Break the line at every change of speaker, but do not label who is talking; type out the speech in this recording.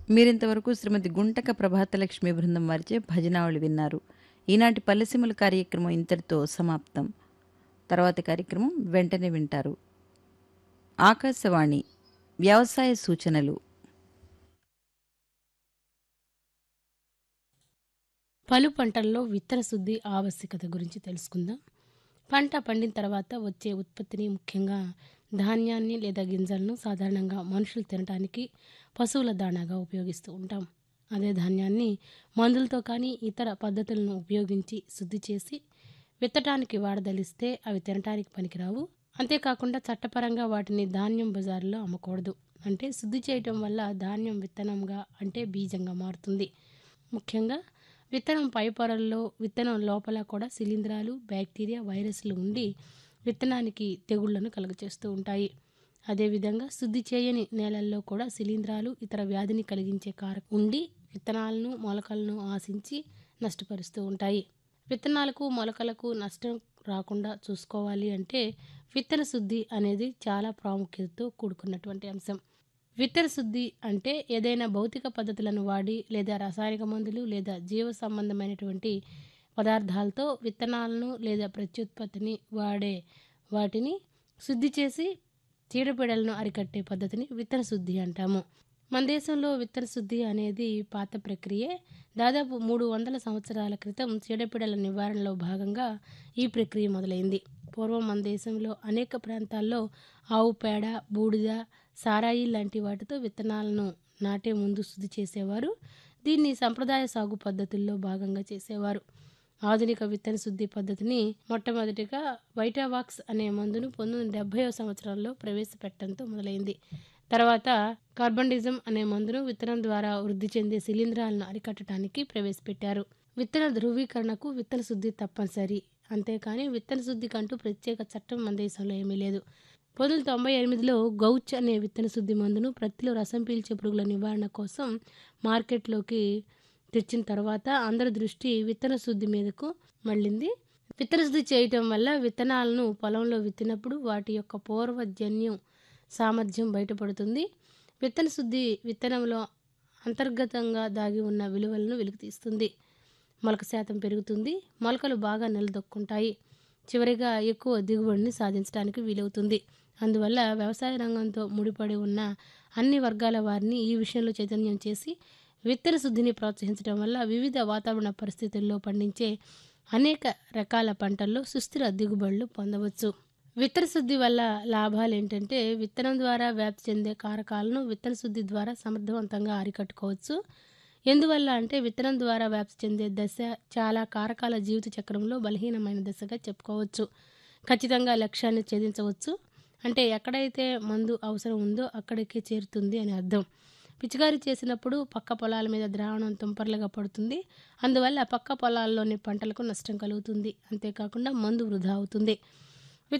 మీరింతవరకు శ్రీమతి గుంటక ప్రభాతలక్ష్మి బృందం వారిచే భజనావళి విన్నారు ఈనాటి పల్లెసీమల కార్యక్రమం ఇంతటితో సమాప్తం తర్వాతి కార్యక్రమం వెంటనే వింటారు ఆకాశవాణి వ్యవసాయ సూచనలు
పలు పంటల్లో విత్తన శుద్ధి ఆవశ్యకత గురించి తెలుసుకుందాం పంట పండిన తర్వాత వచ్చే ఉత్పత్తిని ముఖ్యంగా ధాన్యాన్ని లేదా గింజలను సాధారణంగా మనుషులు తినడానికి పశువుల దాణాగా ఉపయోగిస్తూ ఉంటాం అదే ధాన్యాన్ని మందులతో కానీ ఇతర పద్ధతులను ఉపయోగించి శుద్ధి చేసి విత్తడానికి వాడదలిస్తే అవి తినడానికి పనికిరావు అంతేకాకుండా చట్టపరంగా వాటిని ధాన్యం బజారులో అమ్మకూడదు అంటే శుద్ధి చేయటం వల్ల ధాన్యం విత్తనంగా అంటే బీజంగా మారుతుంది ముఖ్యంగా విత్తనం పై పొరల్లో విత్తనం లోపల కూడా శిలీంధ్రాలు బ్యాక్టీరియా వైరస్లు ఉండి విత్తనానికి తెగుళ్లను కలుగచేస్తూ ఉంటాయి అదేవిధంగా శుద్ధి చేయని నేలల్లో కూడా శిలీంధ్రాలు ఇతర వ్యాధిని కలిగించే కారకం ఉండి విత్తనాలను మొలకలను ఆశించి నష్టపరుస్తూ ఉంటాయి విత్తనాలకు మొలకలకు నష్టం రాకుండా చూసుకోవాలి అంటే విత్తన శుద్ధి అనేది చాలా ప్రాముఖ్యతతో కూడుకున్నటువంటి అంశం విత్తన శుద్ధి అంటే ఏదైనా భౌతిక పద్ధతులను వాడి లేదా రసాయనిక మందులు లేదా జీవ సంబంధమైనటువంటి పదార్థాలతో విత్తనాలను లేదా ప్రత్యుత్పత్తిని వాడే వాటిని శుద్ధి చేసి చీడపీడలను అరికట్టే పద్ధతిని విత్తన శుద్ధి అంటాము మన దేశంలో విత్తన శుద్ధి అనేది పాత ప్రక్రియే దాదాపు మూడు వందల సంవత్సరాల క్రితం చీడపీడల నివారణలో భాగంగా ఈ ప్రక్రియ మొదలైంది పూర్వం మన దేశంలో అనేక ప్రాంతాల్లో ఆవు పేడ బూడిద సారాయి లాంటి వాటితో విత్తనాలను నాటే ముందు శుద్ధి చేసేవారు దీన్ని సంప్రదాయ సాగు పద్ధతుల్లో భాగంగా చేసేవారు ఆధునిక విత్తన శుద్ధి పద్ధతిని మొట్టమొదటిగా వైటావాక్స్ అనే మందును పంతొమ్మిది వందల డెబ్బైవ సంవత్సరంలో ప్రవేశపెట్టడంతో మొదలైంది తర్వాత కార్బండిజం అనే మందును విత్తనం ద్వారా వృద్ధి చెందే శిలీంధ్రాలను అరికట్టడానికి ప్రవేశపెట్టారు విత్తన ధృవీకరణకు విత్తన శుద్ధి తప్పనిసరి అంతేకాని విత్తన శుద్ధికంటూ ప్రత్యేక చట్టం మన దేశంలో ఏమీ లేదు పంతొమ్మిది వందల తొంభై ఎనిమిదిలో గౌచ్ అనే విత్తన శుద్ధి మందును ప్రత్తిలో రసం పీల్చే పురుగుల నివారణ కోసం మార్కెట్లోకి తెచ్చిన తర్వాత అందరి దృష్టి విత్తన శుద్ధి మీదకు మళ్ళింది విత్తన శుద్ధి చేయటం వల్ల విత్తనాలను పొలంలో విత్తినప్పుడు వాటి యొక్క పూర్వజన్యం సామర్థ్యం బయటపడుతుంది విత్తన శుద్ధి విత్తనంలో అంతర్గతంగా దాగి ఉన్న విలువలను వెలికితీస్తుంది మొలక శాతం పెరుగుతుంది మొలకలు బాగా నిలదొక్కుంటాయి చివరిగా ఎక్కువ దిగుబడిని సాధించడానికి వీలవుతుంది అందువల్ల వ్యవసాయ రంగంతో ముడిపడి ఉన్న అన్ని వర్గాల వారిని ఈ విషయంలో చైతన్యం చేసి విత్తన శుద్ధిని ప్రోత్సహించడం వల్ల వివిధ వాతావరణ పరిస్థితుల్లో పండించే అనేక రకాల పంటల్లో సుస్థిర దిగుబడులు పొందవచ్చు విత్తన శుద్ధి వల్ల లాభాలు ఏంటంటే విత్తనం ద్వారా వ్యాప్తి చెందే కారకాలను విత్తన శుద్ధి ద్వారా సమర్థవంతంగా అరికట్టుకోవచ్చు ఎందువల్ల అంటే విత్తనం ద్వారా వ్యాప్తి చెందే దశ చాలా కారకాల జీవిత చక్రంలో బలహీనమైన దశగా చెప్పుకోవచ్చు ఖచ్చితంగా లక్ష్యాన్ని ఛేదించవచ్చు అంటే ఎక్కడైతే మందు అవసరం ఉందో అక్కడికే చేరుతుంది అని అర్థం పిచికారీ చేసినప్పుడు పక్క పొలాల మీద ద్రావణం తుంపర్లుగా పడుతుంది అందువల్ల పక్క పొలాల్లోని పంటలకు నష్టం కలుగుతుంది అంతేకాకుండా మందు వృధా అవుతుంది